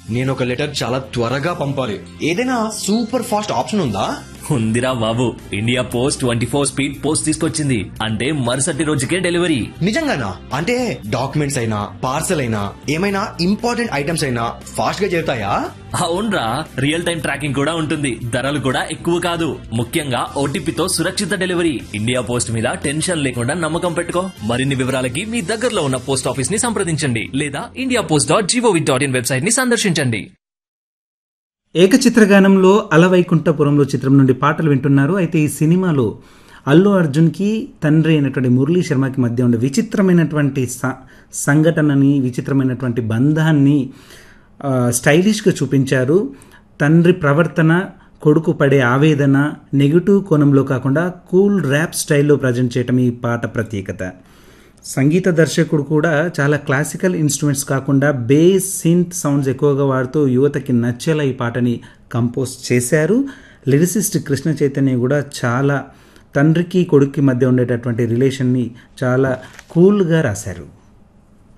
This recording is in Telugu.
నేను ఒక లెటర్ చాలా త్వరగా పంపాలి ఏదైనా సూపర్ ఫాస్ట్ ఆప్షన్ ఉందా ఉందిరా బాబు India post twenty four speed post తీసుకొచ్చింది అంటే మరుసటి రోజుకే డెలివరీ నిజంగానా అంటే డాక్యుమెంట్స్ అయినా పార్సల్ అయినా ఏమైనా ఇంపార్టెంట్ ఐటమ్స్ అయినా ఫాస్ట్ గా చేరుతాయా అవునరా రియల్ టైం ట్రాకింగ్ కూడా ఉంటుంది ధరలు కూడా ఎక్కువ కాదు ముఖ్యంగా ఓటీపీతో సురక్షిత డెలివరీ ఇండియా పోస్ట్ మీద టెన్షన్ లేకుండా నమ్మకం పెట్టుకో మరిన్ని వివరాలకి మీ దగ్గరలో ఉన్న పోస్ట్ ఆఫీస్ ని సంప్రదించండి లేదా India post dot G O V dot in website ని సందర్శించండి ఏకచిత్రగానంలో అలవైకుంఠపురంలో చిత్రం నుండి పాటలు వింటున్నారు అయితే ఈ సినిమాలో అల్లు అర్జున్కి తండ్రి అయినటువంటి మురళీ శర్మకి మధ్య ఉండే విచిత్రమైనటువంటి స- సంఘటనని విచిత్రమైనటువంటి బంధాన్ని ఆ, స్టైలిష్గా చూపించారు తండ్రి ప్రవర్తన కొడుకు పడే ఆవేదన నెగిటివ్ కోణంలో కాకుండా కూల్ ర్యాప్ స్టైల్లో ప్రజెంట్ చేయటం ఈ పాట ప్రత్యేకత సంగీత దర్శకుడు కూడా చాలా క్లాసికల్ ఇన్స్ట్రుమెంట్స్ కాకుండా బేస్ సింత్ సౌండ్స్ ఎక్కువగా వాడుతూ యువతకి నచ్చేలా ఈ పాటని కంపోజ్ చేశారు లిరిసిస్ట్ కృష్ణ చైతన్య కూడా చాలా తండ్రికి కొడుక్కి మధ్య ఉండేటటువంటి రిలేషన్ని చాలా కూల్గా రాశారు